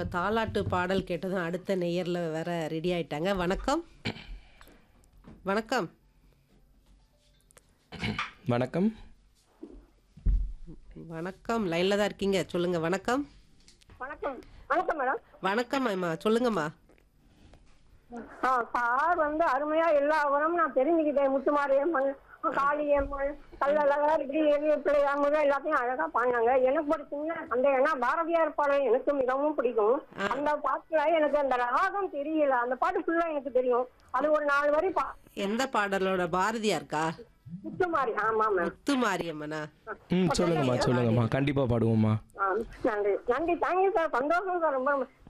அவங்க தாலாட்டு பாடல் கேட்டதும் அடுத்த நேயர்ல வேற ரெடி ஆயிட்டாங்க வணக்கம் வணக்கம் வணக்கம் வணக்கம் லைன்ல தான் இருக்கீங்க சொல்லுங்க வணக்கம் வணக்கம் வணக்கம் மேடம் வணக்கம் அம்மா சொல்லுங்கம்மா ஆ சார் வந்து அருமையா எல்லா உரமும் நான் தெரிஞ்சுக்கிட்டேன் முத்துமாரியம்மன் காளியம்மன் கல்லழகர் இப்படி எளிய பிள்ளையார் முதல் எல்லாத்தையும் அழகா பாடினாங்க எனக்கு ஒரு சின்ன சந்தேகம்னா பாரதியார் பாடல் எனக்கு மிகவும் பிடிக்கும் அந்த பாட்டுல எனக்கு அந்த ராகம் தெரியல அந்த பாட்டு ஃபுல்லா எனக்கு தெரியும் அது ஒரு நாலு வரி பா எந்த பாடலோட பாரதியாருக்கா முத்துமாரி ஆமா மேம் முத்து மாரியம்மனா ம் சொல்லுங்கம்மா சொல்லுங்கம்மா கண்டிப்பாக பாடுவோம்மா ஆ, நன்றி நன்றி தேங்க்யூ சார் சந்தோஷம் சார் ரொம்ப